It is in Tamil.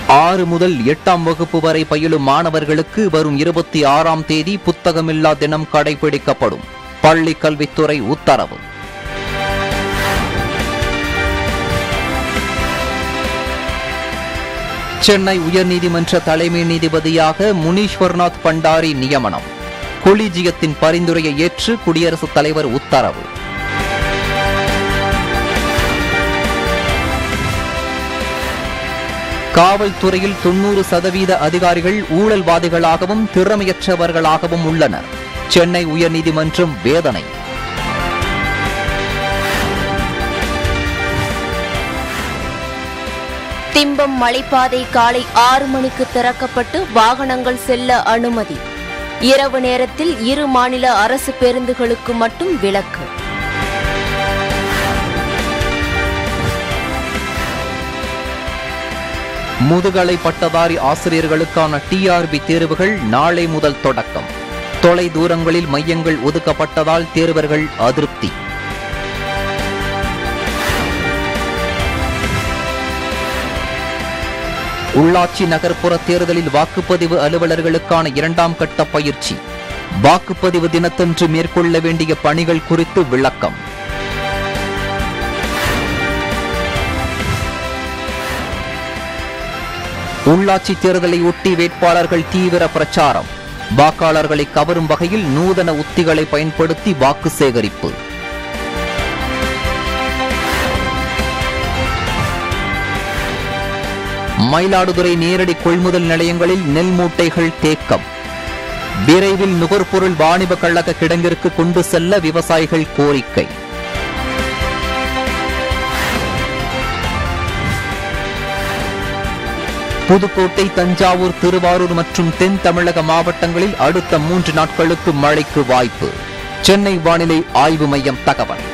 ஆறு முதல் எட்டாம் வகுப்பு வரை பயிலும் மாணவர்களுக்கு வரும் இருபத்தி ஆறாம் தேதி புத்தகமில்லா தினம் கடைபிடிக்கப்படும் பள்ளி கல்வித்துறை உத்தரவு சென்னை உயர்நீதிமன்ற தலைமை நீதிபதியாக முனீஸ்வர்நாத் பண்டாரி நியமனம் கொலிஜியத்தின் பரிந்துரையை ஏற்று குடியரசுத் தலைவர் உத்தரவு காவல்துறையில் தொன்னூறு சதவீத அதிகாரிகள் ஊழல்வாதிகளாகவும் திறமையற்றவர்களாகவும் உள்ளனர் சென்னை உயர்நீதிமன்றம் வேதனை திம்பம் மலைப்பாதை காலை ஆறு மணிக்கு திறக்கப்பட்டு வாகனங்கள் செல்ல அனுமதி இரவு நேரத்தில் இரு மாநில அரசு பேருந்துகளுக்கு மட்டும் விலக்கு முதுகலை பட்டதாரி ஆசிரியர்களுக்கான டிஆர்பி தேர்வுகள் நாளை முதல் தொடக்கம் தொலை தூரங்களில் மையங்கள் ஒதுக்கப்பட்டதால் தேர்வர்கள் அதிருப்தி உள்ளாட்சி நகர்ப்புற தேர்தலில் வாக்குப்பதிவு அலுவலர்களுக்கான இரண்டாம் கட்ட பயிற்சி வாக்குப்பதிவு தினத்தன்று மேற்கொள்ள வேண்டிய பணிகள் குறித்து விளக்கம் உள்ளாட்சி தேர்தலை ஒட்டி வேட்பாளர்கள் தீவிர பிரச்சாரம் வாக்காளர்களை கவரும் வகையில் நூதன உத்திகளை பயன்படுத்தி வாக்கு சேகரிப்பு மயிலாடுதுறை நேரடி கொள்முதல் நிலையங்களில் நெல் மூட்டைகள் தேக்கம் விரைவில் நுகர்பொருள் வாணிப கழக கிடங்கிற்கு கொண்டு செல்ல விவசாயிகள் கோரிக்கை புதுக்கோட்டை தஞ்சாவூர் திருவாரூர் மற்றும் தென் தமிழக மாவட்டங்களில் அடுத்த மூன்று நாட்களுக்கு மழைக்கு வாய்ப்பு சென்னை வானிலை ஆய்வு மையம் தகவல்